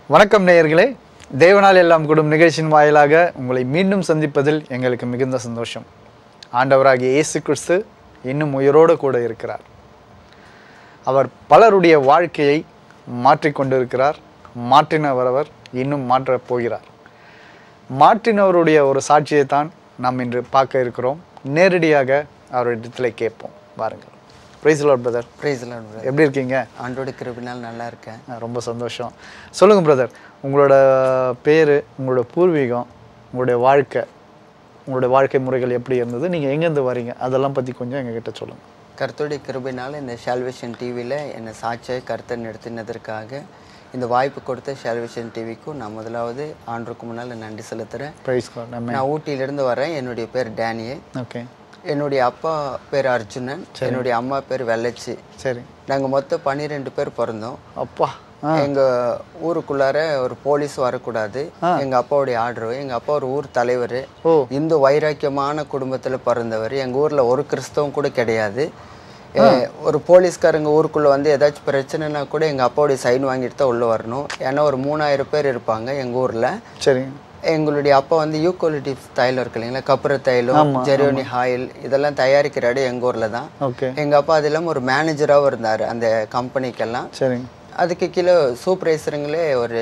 வணக்கம் நேயர்களே தேவனால் எல்லாம் கூடும் நிகழ்ச்சியின் வாயிலாக உங்களை மீண்டும் சந்திப்பதில் எங்களுக்கு மிகுந்த சந்தோஷம் ஆண்டவராகிய இயேசு கிறிஸ்து இன்னும் உயிரோடு கூட இருக்கிறார் அவர் பலருடைய வாழ்க்கையை மாற்றிக்கொண்டிருக்கிறார் மாற்றினவர் அவர் இன்னும் மாற்றப் போகிறார் மாற்றினவருடைய ஒரு சாட்சியை தான் நாம் இன்று பார்க்க இருக்கிறோம் நேரடியாக அவரிடத்தில் கேட்போம் வாருங்கள் praise lord brother praise lord எப்படி இருக்கீங்க ஆண்டோட கிருபினால் நல்லா இருக்கேன் ஆ, ரொம்ப சந்தோஷம் சொல்லுங்கள் பிரதர் உங்களோட பேர் உங்களோட பூர்வீகம் உங்களுடைய வாழ்க்கை உங்களுடைய வாழ்க்கை முறைகள் எப்படி இருந்தது நீங்கள் எங்கேருந்து வரீங்க அதெல்லாம் பற்றி கொஞ்சம் எங்ககிட்ட சொல்லுங்கள் கர்த்தருடைய கிருபினால் இந்த ஷால்வேஷன் டிவியில் என்னை சாட்சியை கருத்தை நடத்தினதற்காக இந்த வாய்ப்பு கொடுத்த ஷால்வேஷன் டிவிக்கும் நான் முதலாவது ஆண்டுக்கு முன்னால் நன்றி செலுத்துகிறேன் ப்ரைஸ் கார்டு நம்ம நான் ஊட்டியிலேருந்து வரேன் என்னுடைய பேர் டேனியல் ஓகே என்னுடைய அப்பா பேர் அர்ஜுனன் என்னுடைய அம்மா பேர் வெள்ளச்சி சரி நாங்கள் மொத்தம் பன்னிரெண்டு பேர் பிறந்தோம் அப்பா ஆ எங்க ஊருக்குள்ளார ஒரு போலீஸ் வரக்கூடாது எங்க அப்பாவுடைய ஆர்டர் எங்க அப்பா ஒரு ஊர் தலைவர் ஓ. இந்து வைராக்கியமான குடும்பத்துல பிறந்தவர் எங்க ஊர்ல ஒரு கிறிஸ்தவம் கூட கிடையாது ஏ, ஒரு போலீஸ்காரங்க ஊருக்குள்ள வந்து ஏதாச்சும் பிரச்சனைனா கூட எங்க அப்பாவுடைய சைன் வாங்கிட்டு தான் உள்ள வரணும் ஏன்னா ஒரு மூணாயிரம் பேர் இருப்பாங்க எங்க ஊர்ல சரி எங்களுடைய அப்பா வந்து யூக்கோலிட்டிவ் தைலம் இருக்கு இல்லைங்களா கப்புற தைலம் ஜெரோனி ஆயில் இதெல்லாம் தயாரிக்கிற இடம் எங்க ஊர்ல தான் ஓகே எங்க அப்பா அது இல்லாம ஒரு மேனேஜராகவும் இருந்தார் அந்த கம்பெனிக்கெல்லாம் சரிங்க அதுக்கு கீழே சூப்பர்வைசருங்களே ஒரு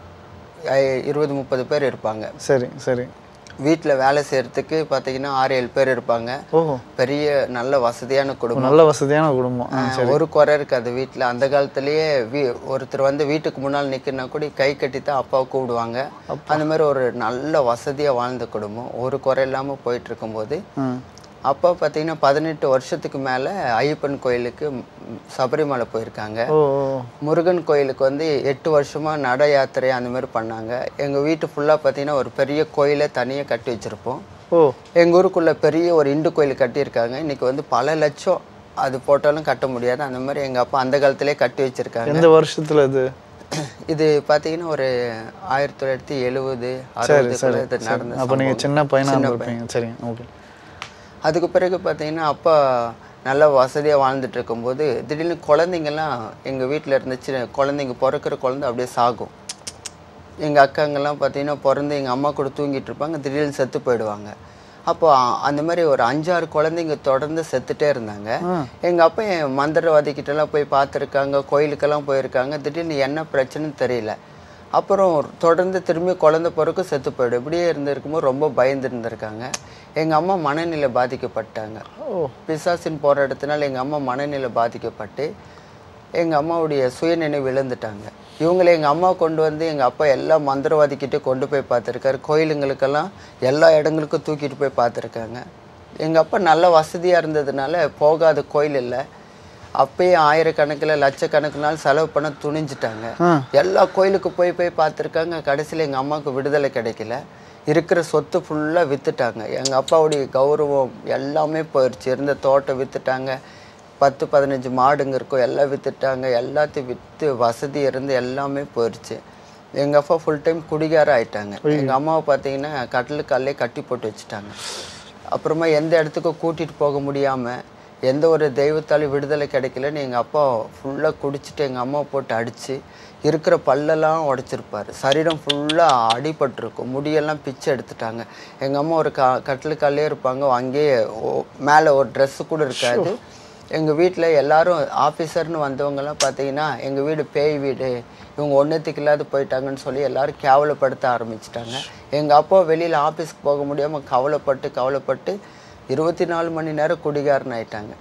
ஐ- இருபது முப்பது பேர் இருப்பாங்க சரி சரி வீட்டில் வேலை செய்யறதுக்கு பார்த்தீங்கன்னா ஆறு ஏழு பேர் இருப்பாங்க ஓஹோ பெரிய நல்ல வசதியான குடும்பம் நல்ல வசதியான குடும்பம் ஆ, ஒரு குறை இருக்காது வீட்டில் அந்த காலத்திலேயே வீ ஒருத்தர் வந்து வீட்டுக்கு முன்னால் நிற்கிறனா கூட கை கட்டி தான் அப்பாவை கூப்பிடுவாங்க அந்த மாதிரி ஒரு நல்ல வசதியாக வாழ்ந்த குடும்பம் ஒரு குறை இல்லாமல் போயிட்டு இருக்கும்போது ம் அப்பா பார்த்தீங்கன்னா பதினெட்டு வருஷத்துக்கு மேலே ஐயப்பன் கோயிலுக்கு ம், சபரிமலை போயிருக்காங்க ஓ ஓ. முருகன் கோயிலுக்கு வந்து எட்டு வருஷமா நட யாத்திரை அந்த மாதிரி பண்ணாங்க எங்க வீட்டு ஃபுல்லா பார்த்தீங்கன்னா ஒரு பெரிய கோயிலை தனியாக கட்டி வச்சிருப்போம் ஓ எங்க ஊருக்குள்ள பெரிய ஒரு இந்து கோயில் கட்டியிருக்காங்க இன்னைக்கு வந்து பல லட்சம் அது போட்டாலும் கட்ட முடியாது அந்த மாதிரி எங்க அப்பா அந்த காலத்திலே கட்டி வச்சிருக்காங்க எந்த வருஷத்துல இது இது பார்த்தீங்கன்னா ஒரு ஆயிரத்தி தொள்ளாயிரத்தி எழுபது அறுபதுக்குள்ள இது நடந்த அப்போ நீங்கள் சம்பவம். சின்ன பையனா இருந்திருப்பீங்க சரிங்க ஓகே அதுக்கு பிறகு பார்த்தீங்கன்னா அப்பா நல்ல வசதியாக வாழ்ந்துட்டு இருக்கும்போது திடீர்னு குழந்தைங்கெல்லாம் எங்கள் வீட்டில் இருந்துச்சு குழந்தைங்க பிறக்கிற குழந்தை அப்படியே சாகும் எங்கள் அக்காங்கெல்லாம் பார்த்தீங்கன்னா பிறந்து எங்கள் அம்மா கூட தூங்கிட்டு இருப்பாங்க திடீர்னு செத்து போயிடுவாங்க அப்போ அ- அந்த மாதிரி ஒரு அஞ்சாறு குழந்தைங்க தொடர்ந்து செத்துட்டே இருந்தாங்க எங்கள் அப்பா என் மந்திரவாதிக்கிட்டலாம் போய் பார்த்துருக்காங்க கோயிலுக்கெல்லாம் போயிருக்காங்க திடீர்னு என்ன பிரச்சனைன்னு தெரியல அப்புறம் தொடர்ந்து திரும்பி குழந்தை பிறகு செத்து போயிடும் இப்படியே இருந்திருக்கும்போது ரொம்ப பயந்து இருந்திருக்காங்க எங்கள் அம்மா மனநிலை பாதிக்கப்பட்டாங்க ஓ பிசாசின் போராட்டத்தினால் எங்கள் அம்மா மனநிலை பாதிக்கப்பட்டு எங்கள் அம்மாவுடைய சுயநினைவு இழந்துட்டாங்க இவங்களை எங்கள் அம்மா கொண்டு வந்து எங்கள் அப்பா எல்லா மந்திரவாதிக்கிட்டே கொண்டு போய் பார்த்துருக்காரு கோயிலுங்களுக்கெல்லாம் எல்லா இடங்களுக்கும் தூக்கிட்டு போய் பார்த்துருக்காங்க எங்கள் அப்பா நல்ல வசதியாக இருந்ததுனால போகாத கோயில் இல்லை அப்பயே ஆயிரக்கணக்கில் லட்சக்கணக்கினால் செலவு பண்ண துணிஞ்சிட்டாங்க எல்லா கோயிலுக்கு போய் போய் பார்த்துருக்காங்க கடைசியில் எங்கள் அம்மாவுக்கு விடுதலை கிடைக்கல இருக்கிற சொத்து ஃபுல்லாக விற்றுட்டாங்க எங்கள் அப்பாவுடைய கௌரவம் எல்லாமே போயிடுச்சு இருந்த தோட்டம் விற்றுட்டாங்க பத்து பதினஞ்சு மாடுங்க இருக்கும் எல்லாம் விற்றுட்டாங்க எல்லாத்தையும் விற்று வசதி இருந்து எல்லாமே போயிடுச்சு எங்கள் அப்பா ஃபுல் டைம் குடிகார ஆயிட்டாங்க எங்கள் அம்மாவை பார்த்தீங்கன்னா கட்டிலுக்காலே கட்டி போட்டு வச்சுட்டாங்க அப்புறமா எந்த இடத்துக்கும் கூட்டிகிட்டு போக முடியாமல் எந்த ஒரு தெய்வத்தாலும் விடுதலை கிடைக்கலன்னு எங்கள் அப்பா ஃபுல்லாக குடிச்சிட்டு எங்கள் அம்மாவை போட்டு அடித்து இருக்கிற பல்லெல்லாம் உடைச்சிருப்பார் சரீரம் ஃபுல்லாக அடிபட்டிருக்கும் முடியெல்லாம் பிச்சை எடுத்துட்டாங்க எங்கள் அம்மா ஒரு க கட்டிலுக்காலே இருப்பாங்க அங்கேயே ஓ- மேலே ஒரு ட்ரெஸ்ஸு கூட இருக்காது எங்கள் வீட்டில் எல்லாரும் ஆஃபீஸர்னு வந்தவங்கலாம் பார்த்தீங்கன்னா எங்கள் வீடு பேய் வீடு இவங்க ஒன்றுத்துக்கு இல்லாத போயிட்டாங்கன்னு சொல்லி எல்லாரும் கேவலப்படுத்த ஆரம்பிச்சிட்டாங்க எங்கள் அப்பா வெளியில் ஆஃபீஸ்க்கு போக முடியாமல் கவலைப்பட்டு கவலைப்பட்டு இருபத்தி நாலு மணி நேரம் குடிகாரன் ஆயிட்டாங்க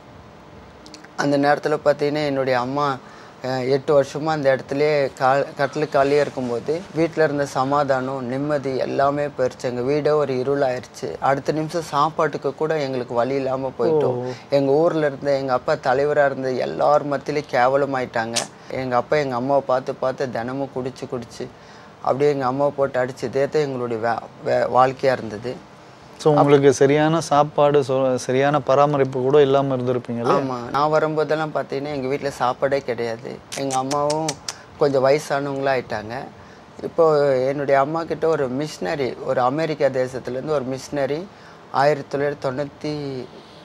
அந்த நேரத்தில் பார்த்தீங்கன்னா என்னுடைய அம்மா அஹ், எட்டு வருஷமாக அந்த இடத்துலயே கால் கட்டில் காலியாக இருக்கும்போது வீட்டில் இருந்த சமாதானம் நிம்மதி எல்லாமே போயிடுச்சு எங்கள் வீடே ஒரு இருளாயிருச்சு அடுத்த நிமிஷம் சாப்பாட்டுக்கு கூட எங்களுக்கு வழி இல்லாமல் போயிட்டோம் எங்கள் ஊரில் இருந்த எங்கள் அப்பா தலைவராக இருந்த எல்லார் மத்தியிலையும் கேவலமாயிட்டாங்க எங்கள் அப்பா எங்கள் அம்மாவை பார்த்து பார்த்து தினமும் குடிச்சு குடிச்சு அப்படியே எங்கள் அம்மாவை போட்டு அடிச்சு இதே தான் எங்களுடைய வே வே வாழ்க்கையாக இருந்தது ஸோ உங்களுக்கு சரியான சாப்பாடு சொ- சரியான பராமரிப்பு கூட இல்லாமல் இருந்திருப்பீங்கல்ல ஆமாம் நான் வரும்போதெல்லாம் பார்த்தீங்கன்னா எங்கள் வீட்டில் சாப்பாடே கிடையாது எங்கள் அம்மாவும் கொஞ்சம் வயசானவங்களா ஆயிட்டாங்க இப்போ என்னுடைய அம்மா கிட்ட ஒரு மிஷினரி ஒரு அமெரிக்கா தேசத்துலேருந்து ஒரு மிஷினரி ஆயிரத்தி தொள்ளாயிரத்தி தொண்ணூற்றி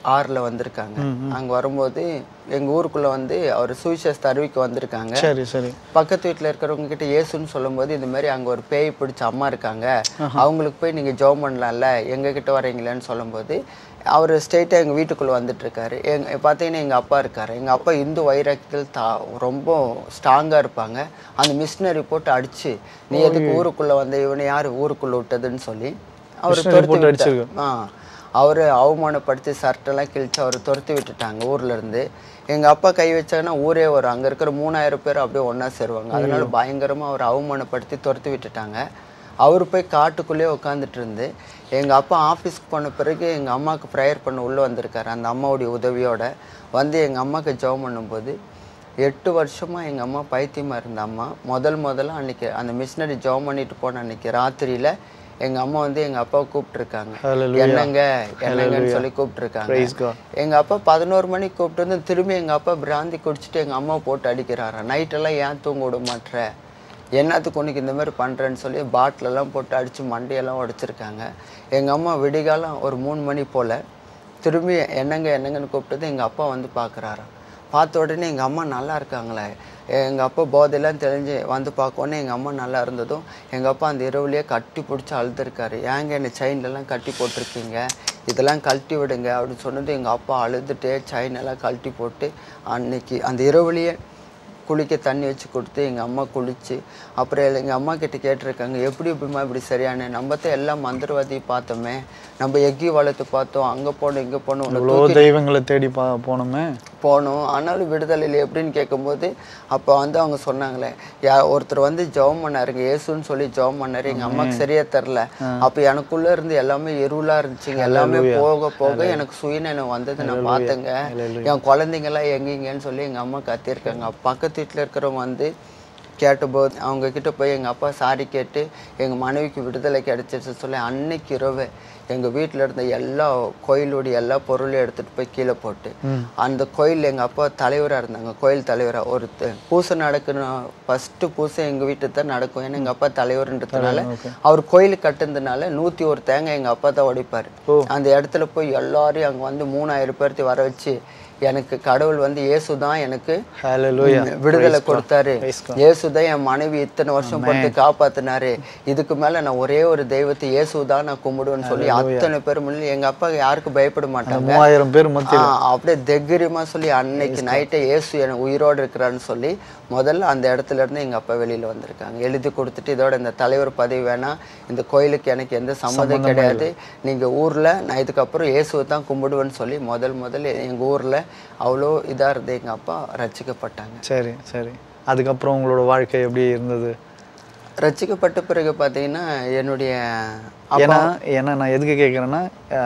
ஆறில் வந்திருக்காங்க அங்கே வரும்போது எங்கள் ஊருக்குள்ளே வந்து அவர் சுவிசேஷ அறிவிக்க வந்திருக்காங்க சரி சரி பக்கத்து வீட்டில் இருக்கிறவங்க கிட்ட இயேசுன்னு சொல்லும்போது இந்த மாதிரி அங்கே ஒரு பேய் பிடிச்ச அம்மா இருக்காங்க அவங்களுக்கு போய் நீங்கள் ஜெபம் பண்ணலாம்ல எங்கள் கிட்ட வரீங்களேன்னு சொல்லும்போது அவர் ஸ்ட்ரெயிட்டாக எங்கள் வீட்டுக்குள்ளே வந்துட்டு இருக்காரு எங் பார்த்தீங்கன்னா எங்கள் அப்பா இருக்காரு எங்கள் அப்பா இந்து வைராக்கியத்தில் தா ரொம்ப ஸ்ட்ராங்காக இருப்பாங்க அந்த மிஷினரி போட்டு அடிச்சு நீ எதுக்கு ஊருக்குள்ளே வந்த இவனை யார் ஊருக்குள்ளே விட்டதுன்னு சொல்லி அவர் Missionary போட்டு துரத்தி அடிச்சிருக்கு. விட்டார். ஆ அவர் அவமானப்படுத்தி சர்ட்டெல்லாம் கிழிச்சு அவர் துரத்தி விட்டுட்டாங்க ஊர்ல இருந்து எங்கள் அப்பா கை வச்சாங்கன்னா ஊரே வரும் அங்கே இருக்கிற மூணாயிரம் பேர் அப்படியே ஒன்றா சேருவாங்க அதனால பயங்கரமாக அவர் அவமானப்படுத்தி துரத்தி விட்டுட்டாங்க அவர் போய் காட்டுக்குள்ளேயே உட்காந்துட்டு இருந்து எங்கள் அப்பா ஆஃபீஸ்க்கு போன பிறகு எங்கள் அம்மாவுக்கு ப்ரேயர் பண்ண உள்ளே வந்திருக்காரு அந்த அம்மாவுடைய உதவியோட வந்து எங்கள் அம்மாவுக்கு ஜெபம் பண்ணும்போது எட்டு வருஷமாக எங்கள் அம்மா பைத்தியமாக இருந்த அம்மா முதல் முதல்ல அன்னைக்கு அந்த மிஷினரி ஜெபம் பண்ணிட்டு போன அன்னைக்கு ராத்திரியில் எங்கள் அம்மா வந்து எங்கள் அப்பாவை கூப்பிட்டுருக்காங்க Hallelujah. என்னங்க என்னங்கன்னு சொல்லி கூப்பிட்டுருக்காங்க Praise God. எங்க அப்பா பதினோரு மணிக்கு கூப்பிட்டு வந்து திரும்பி எங்க அப்பா பிராந்தி குடிச்சிட்டு எங்க அம்மா போட்டு அடிக்கிறாராம் நைட்டெல்லாம் ஏன் தூங்க விட மாட்ற என்னத்துக்கு உனக்கு இந்த மாதிரி பண்றேன்னு சொல்லி பாட்டில் எல்லாம் போட்டு அடிச்சு மண்டையெல்லாம் உடைச்சிருக்காங்க எங்க அம்மா விடிகாலம் ஒரு மூணு மணி போல திரும்பி என்னங்க என்னங்கன்னு கூப்பிட்டது எங்க அப்பா வந்து பார்க்குறாராம் பார்த்த உடனே எங்க அம்மா நல்லா இருக்காங்களே எங்க அப்பா போதையெல்லாம் தெரிஞ்சு வந்து பார்க்கோன்னே எங்க அம்மா நல்லா இருந்ததும் எங்க அப்பா அந்த இரவுலயே கட்டி பிடிச்சி அழுதுருக்காரு ஏங்க என்னை செயின்லலாம் கட்டி போட்டிருக்கீங்க இதெல்லாம் கழட்டி விடுங்க அப்படின்னு சொன்னது எங்கள் அப்பா அழுதுட்டு செயின் எல்லாம் கழட்டி போட்டு அன்னைக்கு அந்த இரவுலேயே குளிக்க தண்ணி வச்சு கொடுத்து எங்கள் அம்மா குளிச்சு அப்புறம் எங்கள் அம்மா கிட்ட கேட்டிருக்காங்க எப்படி இப்படிமா இப்படி சரியான நம்ம தான் எல்லாம் மந்திரவாதி பார்த்தோமே நம்ம எக்கி வளர்த்து பார்த்தோம் அங்கே போனோம் இங்கே போனோம் உன்னை இவ்வளோ தெய்வங்களை தேடி பா போனோமே போனோம் ஆனாலும் விடுதலையில் எப்படின்னு கேட்கும்போது அப்போ வந்து அவங்க சொன்னாங்களே யா ஒருத்தர் வந்து ஜெபம் பண்ணாருங்க இயேசுன்னு சொல்லி ஜெபம் பண்ணாரு எங்கள் அம்மாவுக்கு சரியா தெரில அப்போ எனக்குள்ளே இருந்து எல்லாமே இருளாக இருந்துச்சுங்க எல்லாமே போக போக எனக்கு சுயநினைவு வந்தது நான் பார்த்தேங்க என் குழந்தைங்கெல்லாம் எங்கீங்கன்னு சொல்லி எங்கள் அம்மா கத்தியிருக்காங்க பக்கத்து வீட்டில் இருக்கிறவங்க வந்து கேட்டபோது அவங்க கிட்ட போய் எங்கள் அப்பா சாரி கேட்டு எங்கள் மனைவிக்கு விடுதலை கிடைச்சிருச்சு சொல்லி அன்னைக்கு இரவு எங்கள் வீட்டில் இருந்த எல்லா கோயிலுடைய எல்லா பொருளையும் எடுத்துகிட்டு போய் கீழே போட்டு அந்த கோயில் எங்கள் அப்பா தலைவராக இருந்தாங்க கோயில் தலைவராக ஒரு த- பூசை நடக்கணும் ஃபஸ்ட்டு பூசை எங்கள் வீட்டுக்கு தான் நடக்கும் ஏன்னா எங்கள் அப்பா தலைவர்ன்றதுனால அவர் கோயில் கட்டுனதுனால நூற்றி ஒரு தேங்காய் எங்கள் அப்பா தான் உடைப்பார் அந்த இடத்துல போய் எல்லாரையும் அங்கே வந்து மூணாயிரம் பேர்த்து வர வச்சு எனக்கு கடவுள் வந்து இயேசு தான் எனக்கு ஹalleluya விடுதலை கொடுத்தாரு Praise God. இயேசுதான் என் மனைவி இத்தனை வருஷம் பட்டு காப்பாத்தினாரு இதுக்கு மேல நான் ஒரே ஒரு தெய்வத்தை இயேசுதான் நான் கும்பிடுவேன்னு சொல்லி அத்தனை பேர் முன்னாடி எங்க அப்பா யாருக்கும் பயப்பட மாட்டாங்க மூவாயிரம் பேர் மத்திய ஆ, அப்படியே தைரியமா சொல்லி அன்னைக்கு நைட்டே இயேசு எனக்கு உயிரோடு இருக்கிறான்னு சொல்லி முதல்ல அந்த இடத்துல இருந்து எங்க அப்பா வெளியில வந்திருக்காங்க எழுதி கொடுத்துட்டு இதோட இந்த தலைவர் பதவி வேணாம் இந்த கோயிலுக்கு எனக்கு எந்த சம்மதம் கிடையாது நீங்க ஊர்ல நான் இதுக்கப்புறம் இயேசுவை தான் கும்பிடுவேன்னு சொல்லி முதல் முதல்ல எங்க ஊர்ல அவ்வளோ இதா இருந்து எங்க அப்பா ரட்சிக்கப்பட்டாங்க சரி சரி அதுக்கப்புறம் உங்களோட வாழ்க்கை எப்படி இருந்தது ரட்சிக்கப்பட்ட பிறகு பார்த்தீங்கன்னா என்னுடைய ஏன்னா ஏன்னா நான் எதுக்கு கேட்குறேன்னா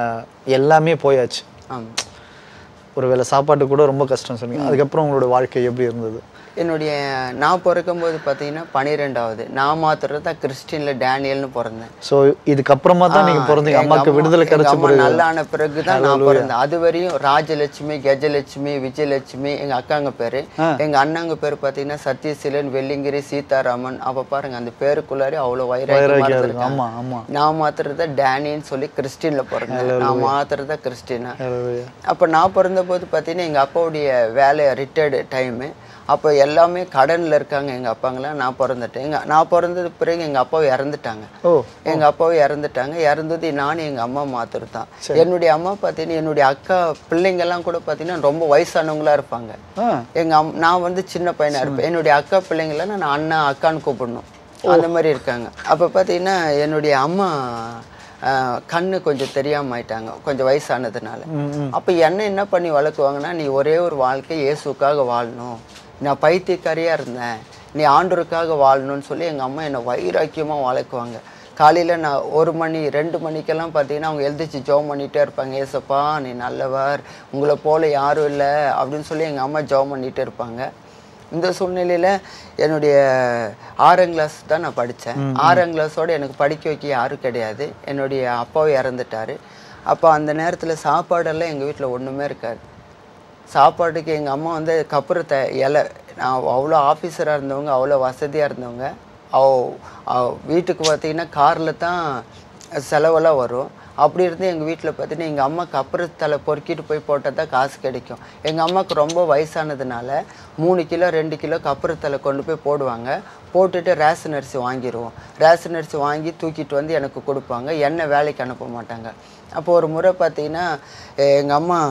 எல்லாமே போயாச்சு ஆம், ஒருவேளை சாப்பாட்டு கூட ரொம்ப கஷ்டம் சொன்னீங்க அதுக்கப்புறம் உங்களோட வாழ்க்கை எப்படி இருந்தது என்னுடைய நான் பிறக்கும்போது பார்த்தீங்கன்னா பன்னிரெண்டாவது நான் மாத்திரம் தான் கிறிஸ்டின்ல டேனியல்னு பிறந்தேன் ஸோ இதுக்கப்புறமா தான் நீங்க பிறந்தீங்க எங்க அம்மாக்கு அம்மா- விடுதலை எங்க கிடைச்ச அம்மா பிறகு நல்லான பிறகு தான் நான் பிறந்தேன் அது வரையும் ராஜலட்சுமி கஜலட்சுமி விஜயலட்சுமி எங்க அக்காங்க பேரு எங்க அண்ணாங்க பேர் பார்த்தீங்கன்னா சத்யசீலன் வெள்ளிங்கிரி சீதாராமன் அப்ப பாருங்க அந்த பேருக்குள்ளாரே அவ்வளவு வைராக்கியமா வைராக்கியம் இருக்கு இருந்திருக்காங்க ஆமா ஆமா நான் மாத்திரம் தான் டேனின்னு சொல்லி கிறிஸ்டின்ல பிறந்தேன் நான் மாத்திரம் தான் கிறிஸ்டினா Hallelujah. அப்போ நான் பிறந்தபோது பார்த்தீங்கன்னா எங்கள் அப்பாவுடைய வேலை ரிட்டையர்டு டைமு அப்போ எல்லாமே கடனில் இருக்காங்க எங்கள் அப்பாங்களாம் நான் பிறந்துட்டேன் எங்கள் நான் பிறந்தது பிறகு எங்கள் அப்பாவை இறந்துட்டாங்க ஓ எங்கள் அப்பாவை இறந்துட்டாங்க இறந்தது நானும் எங்கள் அம்மா மாத்திரம் தான் என்னுடைய அம்மா பார்த்தீங்கன்னா என்னுடைய அக்கா பிள்ளைங்கெல்லாம் கூட பார்த்தீங்கன்னா ரொம்ப வயசானவங்களா இருப்பாங்க ஆ எங்கள் அம் நான் வந்து சின்ன பையனா இருப்பேன் என்னுடைய அக்கா பிள்ளைங்கள நான் அண்ணா அக்கான்னு கூப்பிடணும் அந்த மாதிரி இருக்காங்க அப்போ பார்த்தீங்கன்னா என்னுடைய அம்மா ஆஹ், கண்ணு கொஞ்சம் தெரியாம ஆயிட்டாங்க கொஞ்சம் வயசானதுனால அப்போ என்ன என்ன பண்ணி வளர்க்குவாங்கன்னா நீ ஒரே ஒரு வாழ்க்கை இயேசுக்காக வாழணும் நான் பைத்தியக்காரியா இருந்தேன் நீ ஆண்டவருக்காக வாழணும்னு சொல்லி எங்கள் அம்மா என்னை வைராக்கியமா வளர்க்குவாங்க காலையில் நான் ஒரு மணி ரெண்டு மணிக்கெல்லாம் பார்த்தீங்கன்னா அவங்க எழுந்திரிச்சு ஜெபம் பண்ணிகிட்டே இருப்பாங்க ஏசப்பா நீ நல்லவர் உங்களை போல யாரும் இல்லை அப்படின்னு சொல்லி எங்கள் அம்மா ஜெபம் பண்ணிகிட்டே இருப்பாங்க இந்த சூழ்நிலையில் என்னுடைய ஆறாம் கிளாஸ் தான் நான் படித்தேன் ஆறாம் கிளாஸோட எனக்கு படிக்க வைக்க யாரும் கிடையாது என்னுடைய அப்பாவும் இறந்துட்டாரு அப்போ அந்த நேரத்தில் சாப்பாடெல்லாம் எங்கள் வீட்டில் ஒன்றுமே இருக்காது சாப்பாட்டுக்கு எங்கள் அம்மா வந்து கப்புறத்தை இலை நான் அவ்வளோ ஆஃபீஸராக இருந்தவங்க அவ்வளோ வசதியாக இருந்தவங்க அவ அவ வீட்டுக்கு பார்த்தீங்கன்னா காரில் தான் செலவெல்லாம் வரும் அப்படி இருந்து எங்கள் வீட்டில் பார்த்தீங்கன்னா எங்கள் அம்மாவுக்கு அப்புறம் தலை பொறுக்கிட்டு போய் போட்டால் தான் காசு கிடைக்கும் எங்கள் அம்மாவுக்கு ரொம்ப வயசானதுனால மூணு கிலோ ரெண்டு கிலோ கப்புறத்தலை கொண்டு போய் போடுவாங்க போட்டுட்டு ரேஷன் அரிசி வாங்கிடுவோம் ரேஷன் அரிசி வாங்கி தூக்கிட்டு வந்து எனக்கு கொடுப்பாங்க என்ன வேலைக்கு அனுப்ப மாட்டாங்க அப்போ ஒரு முறை பார்த்தீங்கன்னா எங்கள் அம்மா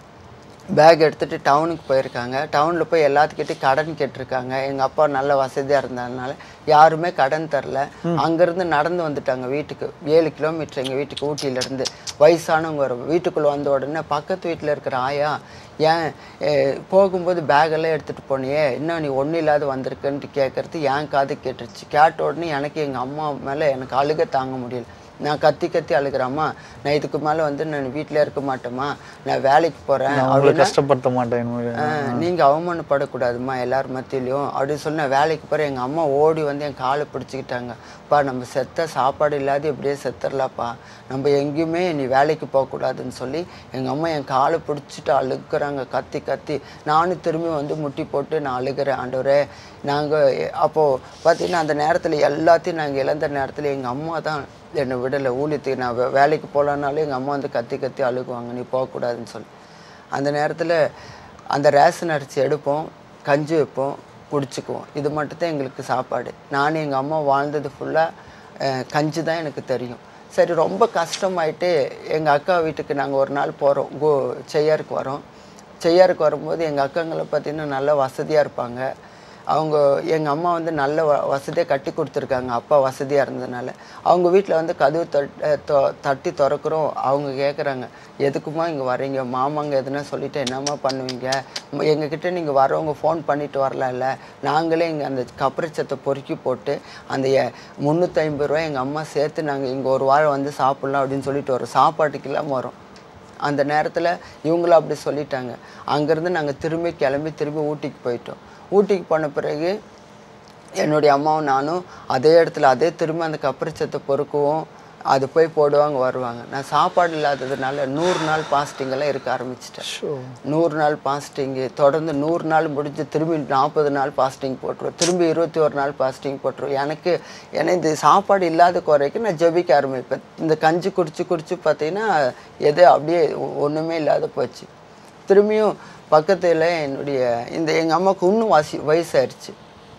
பேக் எடுத்துகிட்டு டவுனுக்கு போயிருக்காங்க டவுனில் போய் எல்லாத்துக்கிட்டையும் கடன் கேட்டிருக்காங்க எங்கள் அப்பா நல்ல வசதியாக இருந்ததுனால யாருமே கடன் தரல அங்கேருந்து நடந்து வந்துட்டாங்க வீட்டுக்கு ஏழு கிலோமீட்டர் எங்கள் வீட்டுக்கு ஊட்டியிலேருந்து வயசானவங்க வரும் வீட்டுக்குள்ளே வந்த உடனே பக்கத்து வீட்டில் இருக்கிற ஆயா ஏன் eh, போகும்போது பேக்கெல்லாம் எடுத்துகிட்டு போனியே இன்னும் நீ ஒன்றும் இல்லாத வந்திருக்குன்ட்டு கேட்குறது ஏன் காது கேட்டுருச்சு கேட்ட உடனே எனக்கு எங்கள் அம்மா மேலே எனக்கு அழுக தாங்க முடியல நான் கத்தி கத்தி அழுகிறேம்மா நான் இதுக்கு மேலே வந்து நான் வீட்டில் இருக்க மாட்டேம்மா நான் வேலைக்கு போகிறேன் நான் உங்களை கஷ்டப்படுத்த மாட்டேன் என்னுடைய- நீங்கள் அவமானப்படக்கூடாதும்மா எல்லார் மத்தியிலையும் அப்படின்னு சொல்லி நான் வேலைக்கு போகிறேன் எங்கள் அம்மா ஓடி வந்து என் காலை பிடிச்சிக்கிட்டாங்க பா நம்ம செத்த சாப்பாடு இல்லாத இப்படியே செத்துடலாப்பா நம்ம எங்கேயுமே நீ வேலைக்கு போகக்கூடாதுன்னு சொல்லி எங்கள் அம்மா என் காலை பிடிச்சிட்டு அழுகுறாங்க கத்தி கத்தி நானும் திரும்பி வந்து முட்டி போட்டு நான் அழுகிறேன் ஆண்டவரே நாங்கள் அப்போது பார்த்தீங்கன்னா அந்த நேரத்தில் எல்லாத்தையும் நாங்கள் இழந்த நேரத்தில் எங்கள் அம்மா தான் என்னை விடலை ஊழியத்துக்கு நான் வே- வேலைக்கு போகலனாலும் எங்கள் அம்மா வந்து கத்தி கத்தி அழுகுவாங்க நீ போகக்கூடாதுன்னு சொல்லி அந்த நேரத்தில் அந்த ரேஷன் அரிசி எடுப்போம் கஞ்சி வைப்போம் குடிச்சுக்குவோம் இது மட்டும்தான் எங்களுக்கு சாப்பாடு நானும் எங்கள் அம்மா வாழ்ந்தது ஃபுல்லாக கஞ்சி தான் எனக்கு தெரியும் சரி ரொம்ப கஷ்டமாயிட்டு எங்கள் அக்கா வீட்டுக்கு நாங்கள் ஒரு நாள் போகிறோம் கோ செய்யாருக்கு வரோம் செய்யாருக்கு வரும்போது எங்கள் அக்காங்களை பார்த்தீங்கன்னா நல்லா வசதியாக இருப்பாங்க அவங்க எங்கள் அம்மா வந்து நல்ல வ வசதியாக கட்டி கொடுத்துருக்காங்க அப்பா வசதியாக இருந்ததுனால அவங்க வீட்டில் வந்து கதவு தட் அஹ் தொ- தட்டி திறக்கிறோம் அவங்க கேட்குறாங்க எதுக்குமா இங்கே வரீங்க மாமாங்க எதுனா சொல்லிட்டு என்னம்மா பண்ணுவீங்க ம- எங்ககிட்ட நீங்கள் வரவங்க ஃபோன் பண்ணிட்டு வரலாம்ல நாங்களே இங்கே அந்த கப்பரிச்சத்தை பொறுக்கி போட்டு அந்த எ- முந்நூற்றி ஐம்பது ரூபா எங்கள் அம்மா சேர்த்து நாங்கள் இங்கே ஒரு வாரம் வந்து சாப்பிட்லாம் அப்படின்னு சொல்லிட்டு வரோம் சாப்பாட்டுக்கு இல்லாமல் வரோம் அந்த நேரத்தில் இவங்களும் அப்படி சொல்லிட்டாங்க அங்கேருந்து நாங்கள் திரும்பி கிளம்பி திரும்பி ஊட்டிக்கு போயிட்டோம் ஊட்டிக்கு போன பிறகு என்னுடைய அம்மாவும் நானும் அதே இடத்துல அதே திரும்ப அந்த கப்பரிச்சத்தை பொறுக்குவோம் அது போய் போடுவாங்க வருவாங்க நான் சாப்பாடு இல்லாததுனால நூறு நாள் fasting எல்லாம் இருக்க ஆரம்பிச்சிட்டேன் ஷோ நூறு நாள் பாஸ்டிங்கு தொடர்ந்து நூறு நாள் முடிஞ்சு திரும்பி நாற்பது நாள் பாஸ்டிங் போட்டுருவோம் திரும்பி இருபத்தி ஒரு நாள் பாஸ்டிங் போட்டுருவோம் எனக்கு ஏன்னா இந்த சாப்பாடு இல்லாத குறைக்கு நான் ஜெபிக்க ஆரம்பிப்பேன் இந்த கஞ்சி குடிச்சு குடிச்சு பார்த்தீங்கன்னா எது அப்படியே ஒ- ஒண்ணுமே இல்லாத போச்சு திரும்பியும் பக்கத்தில் என்னுடைய இந்த எங்கள் அம்மாவுக்கு இன்னும் வாசி வயசாயிருச்சு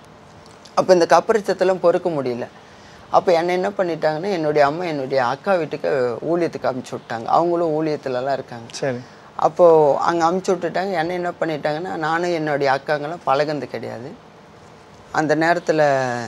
அப்போ இந்த கப்பரிச்சத்தெல்லாம் பொறுக்க முடியல அப்போ என்ன என்ன பண்ணிட்டாங்கன்னா என்னுடைய அம்மா என்னுடைய அக்கா வீட்டுக்கு ஊழியத்துக்கு அமுச்சு விட்டாங்க அவங்களும் ஊழியத்துலலாம் இருக்காங்க சரி அப்போது அங்கே அமுச்சு விட்டுட்டாங்க என்ன என்ன பண்ணிட்டாங்கன்னா நானும் என்னுடைய அக்காங்களும் பழகுனது கிடையாது அந்த நேரத்தில்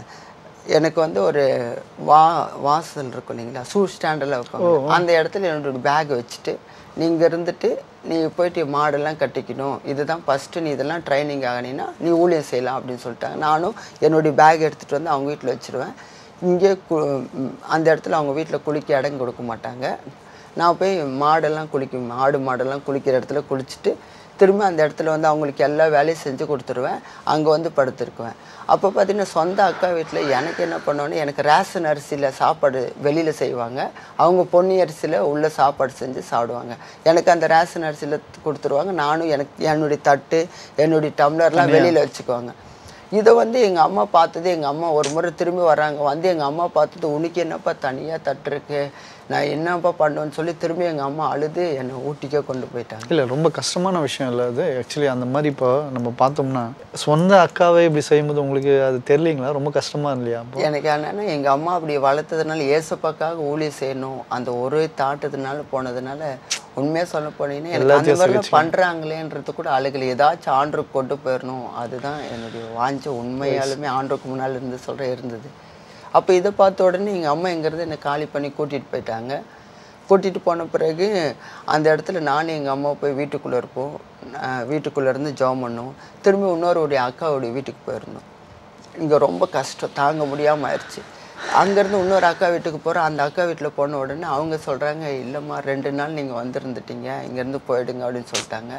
எனக்கு வந்து ஒரு வா வாசல் இருக்கும் இல்லைங்களா ஷூ ஸ்டாண்டெல்லாம் வைப்பாங்க அந்த இடத்துல என்னோட பேக் வச்சுட்டு நீங்கள் இருந்துட்டு நீ போயிட்டு மாடெல்லாம் கட்டிக்கணும் இதுதான் ஃபஸ்ட்டு நீ இதெல்லாம் ட்ரைனிங் ஆகினீன்னா நீ ஊழியம் செய்யலாம் அப்படின்னு சொல்லிட்டாங்க நானும் என்னுடைய பேக் எடுத்துகிட்டு வந்து அவங்க வீட்டில் வச்சுருவேன் இங்கே கு ம், அந்த இடத்துல அவங்க வீட்டில் குளிக்க இடம் கொடுக்க மாட்டாங்க நான் போய் மாடெல்லாம் குளிக்கும் ஆடு மாடெல்லாம் குளிக்கிற இடத்துல குளிச்சுட்டு திரும்ப அந்த இடத்துல வந்து அவங்களுக்கு எல்லா வேலையும் செஞ்சு கொடுத்துருவேன் அங்கே வந்து படுத்திருக்குவேன் அப்போ பார்த்தீங்கன்னா சொந்த அக்கா வீட்டில் எனக்கு என்ன பண்ணோன்னு எனக்கு ரேஷன் அரிசியில் சாப்பாடு வெளியில் செய்வாங்க அவங்க பொன்னி அரிசியில் உள்ள சாப்பாடு செஞ்சு சாப்பிடுவாங்க எனக்கு அந்த ரேஷன் அரிசியில் கொடுத்துருவாங்க நானும் எனக்கு என்னுடைய தட்டு என்னுடைய டம்ளர்லாம் வெளியில் வச்சுக்குவாங்க இதை வந்து எங்கள் அம்மா பார்த்தது எங்கள் அம்மா ஒரு முறை திரும்பி வராங்க வந்து எங்கள் அம்மா பார்த்தது உனக்கு என்னப்பா தனியாக தட்டு இருக்கு நான் என்னப்பா பண்ணுவேன்னு சொல்லி திரும்பி எங்கள் அம்மா அழுது என்னை ஊட்டிக்கே கொண்டு போயிட்டாங்க இல்லை ரொம்ப கஷ்டமான விஷயம் இல்லை அது ஆக்சுவலி அந்த மாதிரி இப்போ நம்ம பார்த்தோம்னா சொந்த அக்காவே இப்படி செய்யும்போது உங்களுக்கு அது தெரியலீங்களா ரொம்ப கஷ்டமா இல்லையா அப்போ எனக்கு என்னன்னா எங்கள் அம்மா அப்படி வளர்த்ததுனால ஏசப்பாக்காக ஊழியம் செய்யணும் அந்த ஒரு தாட்டதுனால போனதுனால உண்மையாக சொல்ல போனீங்கன்னா எனக்கு அந்த மாதிரிலாம் பண்ணுறாங்களேன்றது கூட அழுகலை ஏதாச்சும் ஆண்டுக்கு கொண்டு போயிடணும் அதுதான் என்னுடைய வாஞ்ச உண்மையாலுமே ஆண்டுக்கு முன்னால் இருந்து சொல்கிற இருந்தது அப்போ இதை பார்த்த உடனே எங்கள் அம்மா எங்கிறது என்னை காலி பண்ணி கூட்டிகிட்டு போயிட்டாங்க கூட்டிகிட்டு போன பிறகு அந்த இடத்துல நானும் எங்கள் அம்மா போய் வீட்டுக்குள்ளே இருப்போம் அஹ் வீட்டுக்குள்ளே இருந்து ஜெபம் பண்ணுவோம் திரும்பி இன்னொருடைய அக்காவுடைய வீட்டுக்கு போயிருந்தோம் இங்கே ரொம்ப கஷ்டம் தாங்க முடியாமல் ஆயிடுச்சு அங்கேருந்து இன்னொரு அக்கா வீட்டுக்கு போகிறோம் அந்த அக்கா வீட்டில் போன உடனே அவங்க சொல்கிறாங்க இல்லைம்மா ரெண்டு நாள் நீங்கள் வந்திருந்துட்டீங்க இங்கேருந்து போயிடுங்க அப்படின்னு சொல்லிட்டாங்க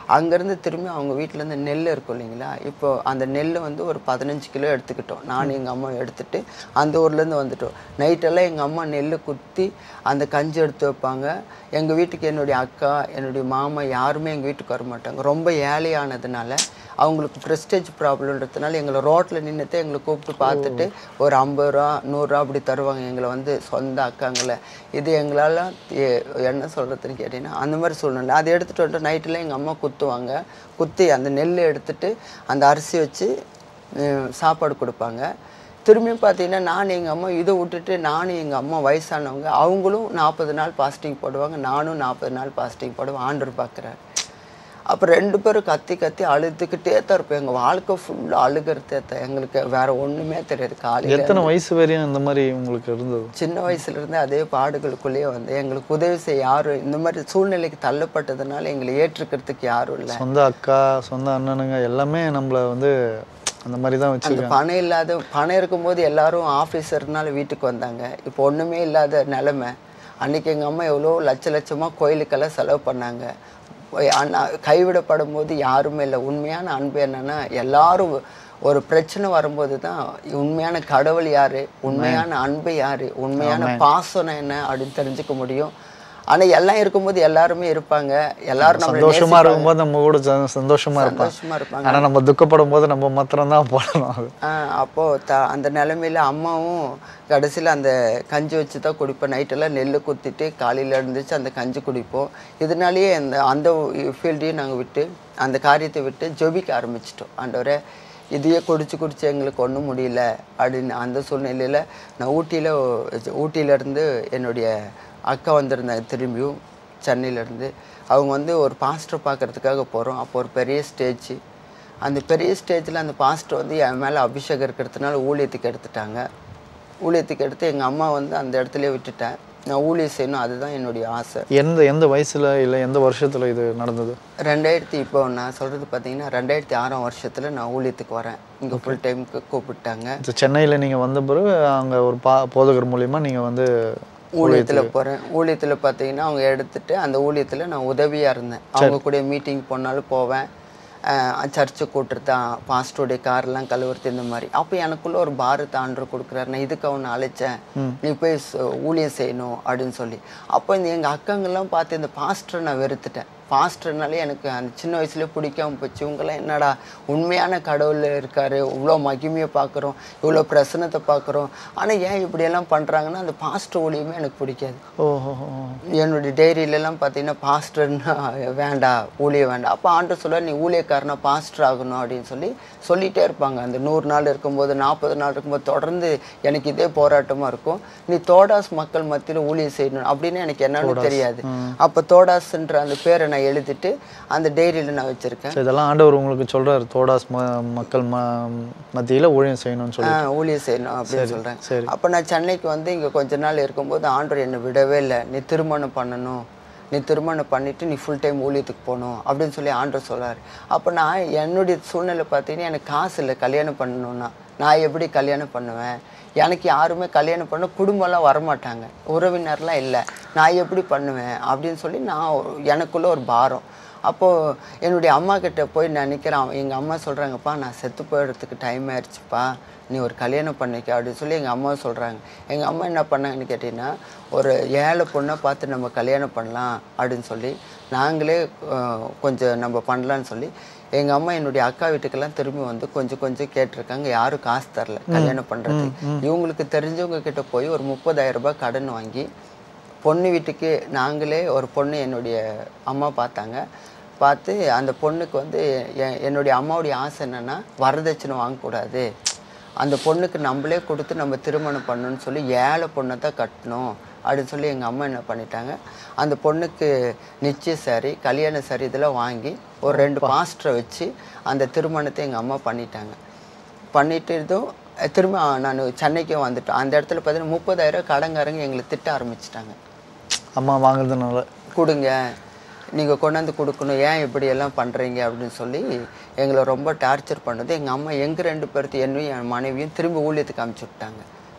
அங்கேருந்து திரும்பி அவங்க வீட்டிலேருந்து நெல் இருக்கும் இல்லைங்களா இப்போ அந்த நெல் வந்து ஒரு பதினஞ்சு கிலோ எடுத்துக்கிட்டோம் நான் எங்கள் அம்மா எடுத்துட்டு அந்த ஊர்லேருந்து வந்துட்டோம் நைட்டெல்லாம் எங்கள் அம்மா நெல் குத்தி அந்த கஞ்சி எடுத்து வைப்பாங்க எங்கள் வீட்டுக்கு என்னுடைய அக்கா என்னுடைய மாமா யாருமே எங்கள் வீட்டுக்கு வர மாட்டாங்க ரொம்ப ஏழையானதுனால அவங்களுக்கு ப்ரெஸ்டேஜ் ப்ராப்ளம்ன்றதுனால எங்களை ரோட்டில் நின்றுட்டு எங்களை கூப்பிட்டு பார்த்துட்டு ஒரு ஐம்பது ரூபா நூறுரூவா அப்படி தருவாங்க எங்களை வந்து சொந்த அக்காங்களை இது எங்களால் எ- என்ன சொல்கிறதுன்னு கேட்டிங்கன்னா அந்த மாதிரி சூழ்நிலை அதை எடுத்துகிட்டு வந்துட்டு நைட்டில் எங்கள் அம்மா குத்துவாங்க குத்தி அந்த நெல் எடுத்துட்டு அந்த அரிசி வச்சு உம், சாப்பாடு கொடுப்பாங்க திரும்பியும் பார்த்தீங்கன்னா நான் எங்கள் அம்மா இதை விட்டுட்டு நானும் எங்கள் அம்மா வயசானவங்க அவங்களும் நாற்பது நாள் பாஸ்டிங் போடுவாங்க நானும் நாற்பது நாள் பாஸ்டிங் போடுவேன் ஆண்டவர் பார்க்குறேன் அப்போ ரெண்டு பேரும் கத்தி கத்தி அழுதுகிட்டே தான் இருப்போம் எங்கள் வாழ்க்கை ஃபுல்லாக அழுகிறதே தான் எங்களுக்கு வேற ஒன்றுமே தெரியாது காலையில் எத்தனை வயசு வரையும் இந்த மாதிரி உங்களுக்கு இருந்தது சின்ன வயசுலேருந்து அதே பாடுகளுக்குள்ளேயே வந்து எங்களுக்கு உதவி செய்ய யாரும் இந்த மாதிரி சூழ்நிலைக்கு தள்ளப்பட்டதுனால எங்களை ஏற்றுக்கிறதுக்கு யாரும் இல்லை சொந்த அக்கா சொந்த அண்ணனுங்க எல்லாமே நம்மள வந்து அந்த மாதிரி தான் அந்த வச்சிருக்காங்க பணம் இல்லாத பணம் இருக்கும்போது எல்லாரும் ஆஃபீஸர்னால வீட்டுக்கு வந்தாங்க இப்போ ஒன்றுமே இல்லாத நிலமை அன்னைக்கு எங்கள் அம்மா எவ்வளோ லட்ச லட்சமாக கோயிலுக்கெல்லாம் செலவு பண்ணாங்க போய் அண்ணா கைவிடப்படும் போது யாருமே இல்லை உண்மையான அன்பு என்னன்னா எல்லாரும் ஒரு பிரச்சனை வரும்போது தான் உண்மையான கடவுள் யாரு உண்மையான அன்பு யாரு உண்மையான பாசனம் என்ன அப்படின்னு தெரிஞ்சுக்க முடியும் ஆனா எல்லாம் இருக்கும்போது எல்லாருமே இருப்பாங்க எல்லாரும் நம்மளை சந்தோஷமா இருக்கும்போது நம்ம கூட ச- சந்தோஷமா இருப்பாங்க சந்தோஷமா இருப்பாங்க ஆனா நம்ம துக்கப்படும் போது நம்ம மாத்திரம் தான் போடணும் அது ஆஹ் அப்போ த அந்த நிலமையில அம்மாவும் கடைசியில் அந்த கஞ்சி வச்சு தான் குடிப்போம் நைட்டெல்லாம் நெல் குத்திட்டு காலையில் இருந்துச்சு அந்த கஞ்சி குடிப்போம் இதனாலேயே அந்த அந்த ஃபீல்டையும் நாங்கள் விட்டு அந்த காரியத்தை விட்டு ஜெபிக்க ஆரம்பிச்சிட்டோம் ஆண்டவரே இதையே குடிச்சு குடிச்சு எங்களுக்கு ஒன்றும் முடியல அப்படின்னு அந்த சூழ்நிலையில் நான் ஊட்டியில் ஊட்டியிலேருந்து என்னுடைய அக்கா வந்திருந்தாங்க திரும்பியும் சென்னையிலேருந்து அவங்க வந்து ஒரு பாஸ்டர் பார்க்கறதுக்காக போகிறோம் அப்போ ஒரு பெரிய ஸ்டேஜ் அந்த பெரிய ஸ்டேஜில் அந்த பாஸ்டர் வந்து என் மேலே அபிஷேகம் இருக்கிறதுனால ஊழியத்துக்கு எடுத்துட்டாங்க ஊழியத்துக்கு எடுத்து எங்கள் அம்மா வந்து அந்த இடத்துலயே விட்டுட்டேன் நான் ஊழியம் செய்யணும் அதுதான் என்னுடைய ஆசை எந்த எந்த வயசுல இல்ல எந்த வருஷத்துல இது நடந்தது ரெண்டாயிரத்தி இப்போ நான் சொல்கிறது பார்த்தீங்கன்னா ரெண்டாயிரத்தி ஆறாம் வருஷத்தில் நான் ஊழியத்துக்கு வரேன் இங்கே ஃபுல் டைமுக்கு கூப்பிட்டாங்க இது சென்னையில நீங்க வந்த பிறகு அங்க ஒரு பா போதகர் மூலியமா நீங்க வந்து ஊழியத்தில் போகிறேன் ஊழியத்தில் பார்த்தீங்கன்னா அவங்க எடுத்துட்டு அந்த ஊழியத்தில் நான் உதவியாக இருந்தேன் அவங்க கூட மீட்டிங் போனாலும் போவேன் சர்ச்சு கூட்டுறது பாஸ்டருடைய கார்லாம் கழுவுறது இந்த மாதிரி அப்போ எனக்குள்ள ஒரு பாரத் ஆண்டர் கொடுக்குறாரு நான் இதுக்கு அவனை அழைச்சேன் நீ போய் ச- ஊழியம் செய்யணும் அப்படின்னு சொல்லி அப்போ இந்த எங்கள் அக்காங்கெல்லாம் பார்த்து இந்த பாஸ்டரை நான் வெறுத்துட்டேன் பாஸ்டர்னாலே எனக்கு அந்த சின்ன வயசுலேயே பிடிக்காம போச்சு இவங்கெல்லாம் என்னடா உண்மையான கடவுள் இருக்காரு இவ்வளோ மகிமையை பார்க்குறோம் இவ்வளோ பிரசனத்தை பார்க்குறோம் ஆனால் ஏன் இப்படியெல்லாம் பண்ணுறாங்கன்னா அந்த பாஸ்டர் ஊழியமே எனக்கு பிடிக்காது ஓஹோ என்னுடைய டைரியிலலாம் பார்த்தீங்கன்னா பாஸ்டர்னா வேண்டாம் ஊழியம் வேண்டாம் அப்போ ஆண்டு சொல்ல நீ ஊழியக்காரனா பாஸ்டர் ஆகணும் அப்படின்னு சொல்லி சொல்லிட்டே இருப்பாங்க அந்த நூறு நாள் இருக்கும்போது நாற்பது நாள் இருக்கும்போது தொடர்ந்து எனக்கு இதே போராட்டமாக இருக்கும் நீ தோடாஸ் மக்கள் மத்தியில் ஊழியம் செய்யணும் அப்படின்னு எனக்கு என்னன்னு தெரியாது அப்போ தோடாஸ்ன்ற அந்த பேரை நான் எழுதிட்டு அந்த டைரியில் நான் வச்சுருக்கேன் So, இதெல்லாம் ஆண்டவர் உங்களுக்கு சொல்றாரு தோடாஸ் ம மக்கள் ம மத்தியில ஊழியம் செய்யணும்னு சொல்லி ஆ, ஊழியம் செய்யணும் அப்படின்னு சொல்கிறேன் சரி அப்போ நான் சென்னைக்கு வந்து இங்கே கொஞ்ச நாள் இருக்கும்போது ஆண்டவர் என்னை விடவே இல்லை நீ திருமணம் பண்ணணும் நீ திருமணம் பண்ணிட்டு நீ ஃபுல் டைம் ஊழியத்துக்கு போகணும் அப்படின்னு சொல்லி ஆண்டவர் சொல்றாரு அப்போ நான் என்னுடைய சூழ்நிலை பார்த்தீங்கன்னா எனக்கு காசு இல்லை கல்யாணம் பண்ணணும்னா நான் எப்படி கல்யாணம் பண்ணுவேன் எனக்கு யாருமே கல்யாணம் பண்ண குடும்பம்லாம் வரமாட்டாங்க உறவினர்லாம் இல்லை நான் எப்படி பண்ணுவேன் அப்படின்னு சொல்லி நான் ஒரு- எனக்குள்ள ஒரு பாரம் அப்போது என்னுடைய அம்மா கிட்ட போய் நான் நிற்கிறேன் எங்கள் அம்மா சொல்கிறாங்கப்பா நான் செத்து போயிடுறதுக்கு டைம் ஆயிடுச்சுப்பா நீ ஒரு கல்யாணம் பண்ணிக்க அப்படின்னு சொல்லி எங்கள் அம்மா சொல்கிறாங்க எங்கள் அம்மா என்ன பண்ணாங்கன்னு கேட்டிங்கன்னா ஒரு ஏழை பொண்ணை பார்த்து நம்ம கல்யாணம் பண்ணலாம் அப்படின்னு சொல்லி நாங்களே அஹ், கொஞ்சம் நம்ம பண்ணலான்னு சொல்லி எங்கள் அம்மா என்னுடைய அக்கா வீட்டுக்கெல்லாம் திரும்பி வந்து கொஞ்சம் கொஞ்சம் கேட்டிருக்காங்க யாரும் காசு தரல கல்யாணம் பண்ணுறதுக்கு இவங்களுக்கு தெரிஞ்சவங்க கிட்ட போய் ஒரு முப்பதாயிரம் ரூபாய் கடன் வாங்கி பொண்ணு வீட்டுக்கு நாங்களே ஒரு பொண்ணு என்னுடைய அம்மா பார்த்தாங்க பார்த்து அந்த பொண்ணுக்கு வந்து எ- என்னுடைய அம்மாவுடைய ஆசை என்னன்னா வரதட்சணை வாங்கக்கூடாது அந்த பொண்ணுக்கு நம்மளே கொடுத்து நம்ம திருமணம் பண்ணணும்னு சொல்லி ஏழை பொண்ணை தான் கட்டணும் அப்படின்னு சொல்லி எங்கள் அம்மா என்ன பண்ணிட்டாங்க அந்த பொண்ணுக்கு நிச்சய சாரி கல்யாண சாரி இதெல்லாம் வாங்கி ஒரு ரெண்டு பாஸ்டரை வச்சு அந்த திருமணத்தை எங்கள் அம்மா பண்ணிட்டாங்க பண்ணிட்டு இதுவும் அஹ், திரும்ப நான் சென்னைக்கு வந்துட்டேன் அந்த இடத்துல பார்த்தீங்கன்னா முப்பதாயிரம் கடங்காரங்க எங்களை திட்ட ஆரம்பிச்சிட்டாங்க அம்மா வாங்குறதுனால கொடுங்க நீங்கள் கொண்டாந்து கொடுக்கணும் ஏன் இப்படி எல்லாம் பண்ணுறீங்க அப்படின்னு சொல்லி எங்களை ரொம்ப டார்ச்சர் பண்ணது எங்கள் அம்மா எங்கள் ரெண்டு பேர்த்து என்னையும் என் மனைவியும் திரும்ப ஊழியத்துக்கு அமுச்சு விட்டாங்க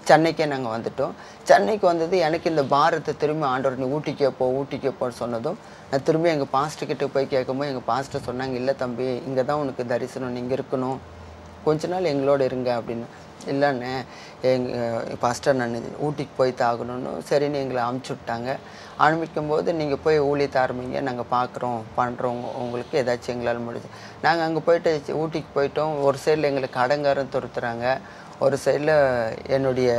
சென்னைக்கே நாங்கள் வந்துட்டோம் சென்னைக்கு வந்தது எனக்கு இந்த பாரத்தை திரும்பி ஆண்டவர் நீ ஊட்டிக்கே போ ஊட்டிக்கே போன்னு சொன்னதும் நான் திரும்பி எங்கள் பாஸ்டர் கிட்ட போய் கேட்கும்போது எங்கள் பாஸ்டர் சொன்னாங்க இல்லை தம்பி இங்கே தான் உனக்கு தரிசனம் நீங்கள் இருக்கணும் கொஞ்ச நாள் எங்களோட இருங்க அப்படின்னு இல்லைண்ணே எங்கள் பாஸ்டர் நான் ஊட்டிக்கு போய் தாகணும்னு சரின்னு எங்களை அமுச்சு விட்டாங்க அனுப்பிக்கும் போது நீங்கள் போய் ஊழியத்தை ஆரம்பிங்க நாங்கள் பார்க்குறோம் பண்ணுறோம் உங்களுக்கு ஏதாச்சும் எங்களால் முடிஞ்சு நாங்கள் அங்கே போயிட்டு சி- ஊட்டிக்கு போயிட்டோம் ஒரு சைடில் எங்களுக்கு கடங்காரம் துரத்துறாங்க ஒரு சைடில் என்னுடைய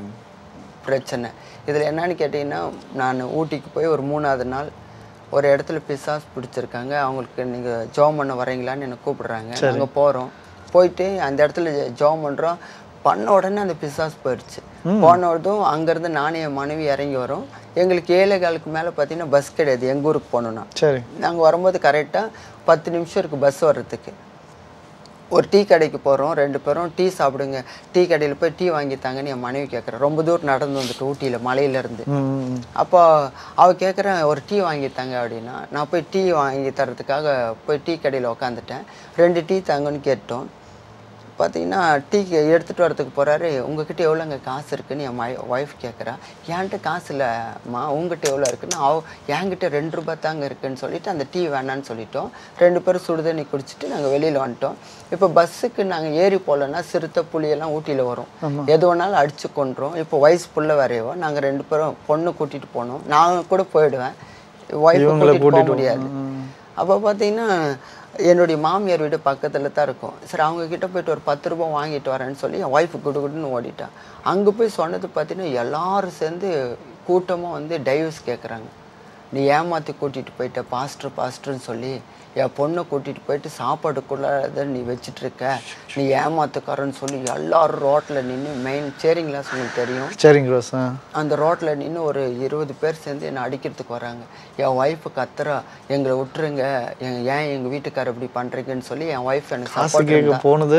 பிரச்சனை இதில் என்னன்னு கேட்டிங்கன்னா நான் ஊட்டிக்கு போய் ஒரு மூணாவது நாள் ஒரு இடத்துல பிசாஸ் பிடிச்சிருக்காங்க அவங்களுக்கு நீங்கள் ஜோம் பண்ண வரீங்களான்னு என்னை கூப்பிடுறாங்க நாங்கள் போகிறோம் போயிட்டு அந்த இடத்துல ஜோம் பண்ணுறோம் பண்ண உடனே அந்த பிசாஸ் போயிடுச்சு போனதும் அங்கேருந்து நானும் என் மனைவி இறங்கி வரோம் எங்களுக்கு ஏழை காலுக்கு மேலே பார்த்தீங்கன்னா பஸ் கிடையாது எங்கள் ஊருக்கு போகணுன்னா சரி நாங்கள் வரும்போது கரெக்டாக பத்து நிமிஷம் இருக்குது பஸ் வர்றதுக்கு ஒரு டீ கடைக்கு போகிறோம் ரெண்டு பேரும் டீ சாப்பிடுங்க டீ கடையில் போய் டீ வாங்கித்தாங்கன்னு என் மனைவி கேட்குறேன் ரொம்ப தூரம் நடந்து வந்துட்டு ஊட்டியில் மலையிலேருந்து ம், ம், ம். அப்போ அவ கேட்குறேன் ஒரு டீ வாங்கித்தாங்க அப்படின்னா நான் போய் டீ வாங்கி தரதுக்காக போய் டீ கடையில் உக்காந்துட்டேன் ரெண்டு டீ தாங்கன்னு கேட்டோம் பார்த்தீங்கன்னா டீ எடுத்துகிட்டு வரதுக்கு போகிறாரு உங்ககிட்ட எவ்வளோங்க காசு இருக்குன்னு என் மை ஒய்ஃப் கேட்குறா என்கிட்ட காசு இல்லைம்மா உங்ககிட்ட எவ்வளோ இருக்குன்னு அவ என்கிட்ட ரெண்டு ரூபாய் தாங்க இருக்குன்னு சொல்லிட்டு அந்த டீ வேணான்னு சொல்லிட்டோம் ரெண்டு பேரும் சுடுதண்ணி குடிச்சிட்டு நாங்கள் வெளியில் வந்துட்டோம் இப்போ பஸ்ஸுக்கு நாங்கள் ஏறி போகலன்னா சிறுத்தை புளியெல்லாம் ஊட்டியில் வரும் எது வேணாலும் அடிச்சு கொண்டுரும் இப்போ வயசு புள்ள வரையவோ நாங்கள் ரெண்டு பேரும் பொண்ணு கூட்டிகிட்டு போனோம் நான் கூட போயிடுவேன் ஒய்ஃபை கூட்டிகிட்டு போக முடியாது அப்போ பார்த்தீங்கன்னா என்னுடைய மாமியார் வீடு பக்கத்தில் தான் இருக்கும் சரி அவங்க கிட்ட போயிட்டு ஒரு பத்து ரூபாய் வாங்கிட்டு வரேன்னு சொல்லி என் ஒய்ஃபு குடுகுடுன்னு ஓடிட்டான் அங்கே போய் சொன்னது பார்த்தீங்கன்னா எல்லாரும் சேர்ந்து கூட்டமாக வந்து டைவர்ஸ் கேட்குறாங்க நீ ஏமாற்றி கூட்டிகிட்டு போயிட்ட பாஸ்டர் பாஸ்டர்னு சொல்லி என் பொண்ணை கூட்டிகிட்டு போயிட்டு சாப்பாடுக்குள்ளாத நீ வச்சிட்டு இருக்க நீ ஏமாத்துக்காரன்னு சொல்லி எல்லாரும் ரோட்டில் நின்று மெயின் சேரிங் கிளாஸ் உங்களுக்கு தெரியும் சரிங்க ரோஸ் ஆ அந்த ரோட்டில் நின்று ஒரு இருபது பேர் சேர்ந்து என்னை அடிக்கிறதுக்கு வராங்க என் ஒய்ஃபு கத்துறா எங்களை விட்டுருங்க எ- ஏன் எங்கள் வீட்டுக்காரர் இப்படி பண்ணுறீங்கன்னு சொல்லி என் ஒய்ஃப் எனக்கு காசு சப்போர்ட் கேட்க போனது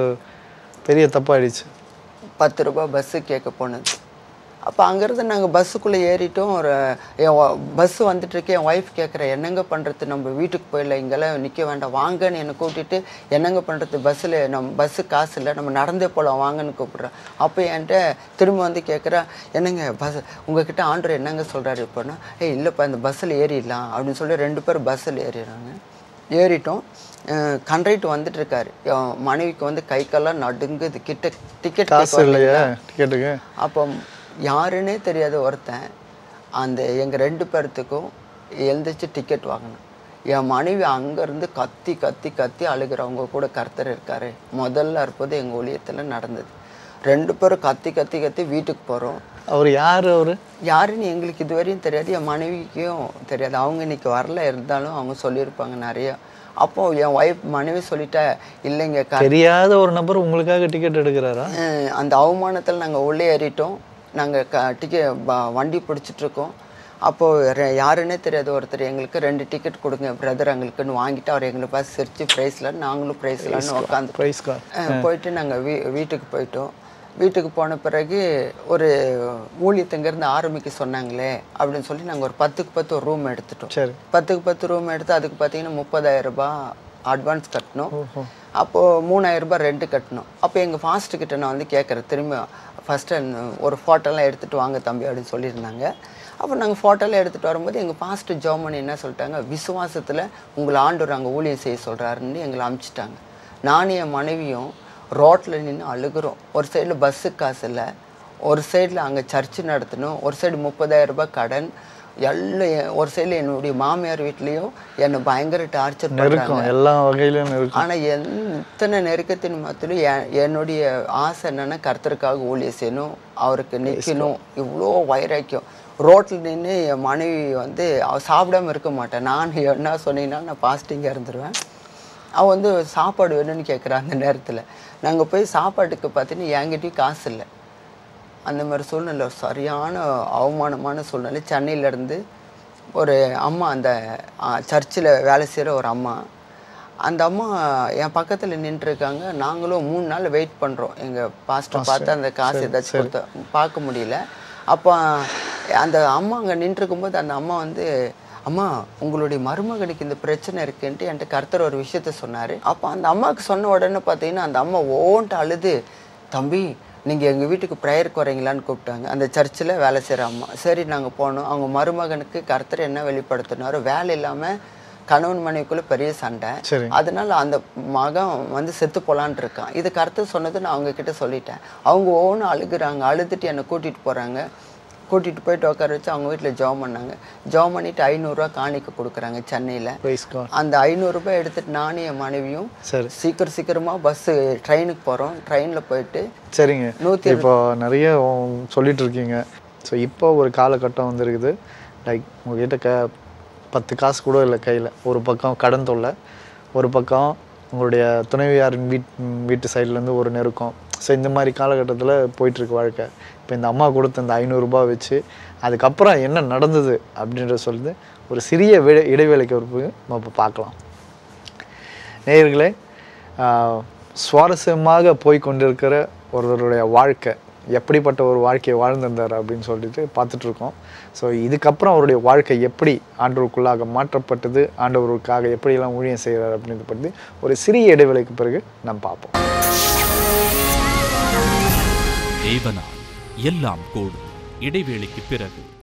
பெரிய தப்பாயிடுச்சு பத்து ரூபாய் பஸ்ஸு கேட்க போனது அப்போ அங்கேருந்து நாங்கள் பஸ்ஸுக்குள்ளே ஏறிட்டோம் ஒரு என் பஸ்ஸு வந்துட்டுருக்கு என் ஒய்ஃப் கேட்குற என்னங்க பண்ணுறது நம்ம வீட்டுக்கு போயிடல இங்கெல்லாம் நிற்க வேண்டாம் வாங்கன்னு என்னை கூட்டிட்டு என்னங்க பண்ணுறது பஸ்ஸில் நம்ம பஸ்ஸு காசு இல்லை நம்ம நடந்தே போகலாம் வாங்கன்னு கூப்பிட்றேன் அப்போ என்கிட்ட திரும்ப வந்து கேட்குறா என்னங்க பஸ் உங்ககிட்ட ஆண்டர் என்னங்க சொல்கிறாரு இப்போனா ஏய் இல்லைப்பா இந்த பஸ்ஸில் ஏறிடலாம் அப்படின்னு சொல்லி ரெண்டு பேர் பஸ்ஸில் ஏறிடுறாங்க ஏறிட்டோம் கண்ட்ரைட் வந்துட்டு இருக்காரு என் மனைவிக்கு வந்து கை கால்லாம் நடுங்குது கிட்ட டிக்கெட் காசு இல்லையா டிக்கெட்டுக்கு அப்போ யாருன்னே தெரியாத ஒருத்தன் அந்த எங்கள் ரெண்டு பேர்த்துக்கும் எழுந்திரிச்சு டிக்கெட் வாங்கினேன் என் மனைவி அங்கேருந்து கத்தி கத்தி கத்தி அழுகிறவங்க கூட கர்த்தர் இருக்காரு முதல்ல இருப்பது எங்கள் ஊழியத்தில் நடந்தது ரெண்டு பேரும் கத்தி கத்தி கத்தி வீட்டுக்கு போகிறோம் அவர் யார் அவர் யாருன்னு எங்களுக்கு இதுவரையும் தெரியாது என் மனைவிக்கும் தெரியாது அவங்க இன்னைக்கு வரல இருந்தாலும் அவங்க சொல்லியிருப்பாங்க நிறைய அப்போ என் ஒய்ஃப் மனைவி சொல்லிட்டா இல்லைங்க க தெரியாத ஒரு நபர் உங்களுக்காக டிக்கெட் எடுக்கிறாரா அஹ் அந்த அவமானத்தில் நாங்கள் உள்ளே ஏறிட்டோம் நாங்கள் க டிக்கெட் வண்டி பிடிச்சிட்டு இருக்கோம் அப்போது ரெ- யாருன்னே தெரியாத ஒருத்தர் எங்களுக்கு ரெண்டு டிக்கெட் கொடுங்க பிரதர் எங்களுக்குன்னு வாங்கிட்டு அவர் எங்களை பார்த்து சிரிச்சு ப்ரைஸில் நாங்களும் ப்ரைஸ்லன்னு உட்காந்து ப்ரைஸ் கார் போயிட்டு நாங்கள் வீ வீட்டுக்கு போயிட்டோம் வீட்டுக்கு போன பிறகு ஒரு ஊழியத்துங்கேருந்து ஆரம்பிக்க சொன்னாங்களே அப்படின்னு சொல்லி நாங்கள் ஒரு பத்துக்கு பத்து ஒரு ரூம் எடுத்துட்டோம் சரி பத்துக்கு பத்து ரூம் எடுத்து அதுக்கு பார்த்தீங்கன்னா முப்பதாயிரம் ரூபாய் அட்வான்ஸ் கட்டணும் அப்போது மூணாயிரம் ரூபாய் ரெண்ட் கட்டணும் அப்போ எங்கள் ஃபாஸ்ட் கிட்ட நான் வந்து கேட்குறேன் திரும்ப ஃபஸ்ட்டு ஒரு ஃபோட்டோலாம் எடுத்துகிட்டு வாங்க தம்பி அப்படின்னு சொல்லியிருந்தாங்க அப்போ நாங்கள் ஃபோட்டோலாம் எடுத்துகிட்டு வரும்போது எங்கள் ஃபாஸ்ட் ஜோமன் என்ன சொல்லிட்டாங்க விசுவாசத்தில் உங்களை ஆண்டவர் அங்கே ஊழியம் செய்ய சொல்கிறாருன்னு எங்களை அமுச்சிட்டாங்க நானும் என் மனைவியும் ரோட்டில் நின்று அழுகுறோம் ஒரு சைடில் பஸ்ஸுக்கு காசு இல்லை ஒரு சைடில் அங்கே சர்ச்சு நடத்தணும் ஒரு சைடு முப்பதாயிரம் ரூபாய் கடன் எல்லாம் என்- ஒரு சைடில் என்னுடைய மாமியார் வீட்லேயும் என்னை பயங்கர டார்ச்சர் பண்ணுறாங்க நெருக்கம் எல்லா வகையிலும் நெருக்கம் ஆனால் இத்தனை நெருக்கத்தின் மத்தியிலும் என் என்னுடைய ஆசை என்னன்னா கர்த்தருக்காக ஊழியம் செய்யணும் அவருக்கு நிற்கணும் இவ்வளோ வைராக்கியம் ரோட்டில் நின்று என் மனைவி வந்து அவள் சாப்பிடாம இருக்க மாட்டேன் நான் என்ன சொன்னீங்கன்னா நான் பாஸ்டிங்காக இருந்துருவேன் அவள் வந்து சாப்பாடு வேணும்னு கேட்குறா அந்த நேரத்தில் நாங்கள் போய் சாப்பாட்டுக்கு பார்த்தீங்கன்னா என்கிட்டயும் காசு இல்லை அந்த மாதிரி சூழ்நிலை ஒரு சரியான அவமானமான சூழ்நிலை சென்னையிலேருந்து ஒரு அம்மா அந்த சர்ச்சில் வேலை செய்கிற ஒரு அம்மா அந்த அம்மா என் பக்கத்தில் நின்றுருக்காங்க நாங்களும் மூணு நாள் வெயிட் பண்ணுறோம் எங்கள் பாஸ்டர் பார்த்து அந்த காசு ஏதாச்சும் கொடுத்த பார்க்க முடியல அப்போ அந்த அம்மா அங்கே நின்றுருக்கும்போது அந்த அம்மா வந்து அம்மா உங்களுடைய மருமகனுக்கு இந்த பிரச்சனை இருக்குன்ட்டு என்கிட்ட கர்த்தர் ஒரு விஷயத்த சொன்னார் அப்போ அந்த அம்மாவுக்கு சொன்ன உடனே பார்த்தீங்கன்னா அந்த அம்மா ஓன்ட்டு அழுது தம்பி நீங்கள் எங்கள் வீட்டுக்கு ப்ரேயருக்கு வரீங்களான்னு கூப்பிட்டாங்க அந்த சர்ச்சில் வேலை செய்கிற அம்மா சரி நாங்கள் போனோம் அவங்க மருமகனுக்கு கர்த்தர் என்ன வெளிப்படுத்தினாரோ வேலை இல்லாமல் கணவன் மனைவிக்குள்ள பெரிய சண்டை சரி அதனால அந்த மகன் வந்து செத்து போலான்னு இருக்கான் இது கருத்து சொன்னது நான் அவங்க கிட்ட சொல்லிட்டேன் அவங்க ஒவ்வொன்றும் அழுகுறாங்க அழுதுட்டு என்னை கூட்டிட்டு போறாங்க கூட்டிட்டு போயிட்டு உட்கார வச்சு அவங்க வீட்டில் ஜெபம் பண்ணாங்க ஜெபம் பண்ணிட்டு ஐநூறுரூவா காணிக்க கொடுக்குறாங்க சென்னையில் ப்ரைஸ் காட் அந்த ஐநூறுரூபா எடுத்துட்டு நானும் என் மனைவியும் சரி சீக்கிரம் சீக்கிரமா பஸ்ஸு ட்ரெயினுக்கு போகிறோம் ட்ரெயினில் போயிட்டு சரிங்க நூற்றி இப்போ நிறைய சொல்லிட்டு இருக்கீங்க ஸோ இப்போ ஒரு காலகட்டம் வந்திருக்குது லைக் உங்ககிட்ட க பத்து காசு கூட இல்லை கையில் ஒரு பக்கம் கடன் தொல்லை ஒரு பக்கம் உங்களுடைய துணைவியாரின் வீட் வீட்டு சைட்லேருந்து ஒரு நெருக்கம் ஸோ இந்த மாதிரி காலகட்டத்தில் போயிட்டுருக்கு வாழ்க்கை இப்போ இந்த அம்மா கொடுத்த இந்த ஐநூறுரூபா வச்சு அதுக்கப்புறம் என்ன நடந்தது அப்படின்றத சொல்லிட்டு ஒரு சிறிய விட இடைவேளைக்கு ஒரு போய் நம்ம இப்போ பார்க்கலாம் நேயர்களே ஆஹ், சுவாரஸ்யமாக போய் கொண்டிருக்கிற ஒருவருடைய வாழ்க்கை எப்படிப்பட்ட ஒரு வாழ்க்கையை வாழ்ந்திருந்தார் அப்படின்னு சொல்லிட்டு பார்த்துட்டு இருக்கோம் ஸோ இதுக்கப்புறம் அவருடைய வாழ்க்கை எப்படி ஆண்டவருக்குள்ளாக மாற்றப்பட்டது ஆண்டவருக்காக எப்படியெல்லாம் ஊழியம் செய்கிறார் அப்படின்றத பற்றி ஒரு சிறிய இடைவேளைக்கு பிறகு நம்ம பார்ப்போம் தேவனால் எல்லாம் கூடும் இடைவேளைக்கு பிறகு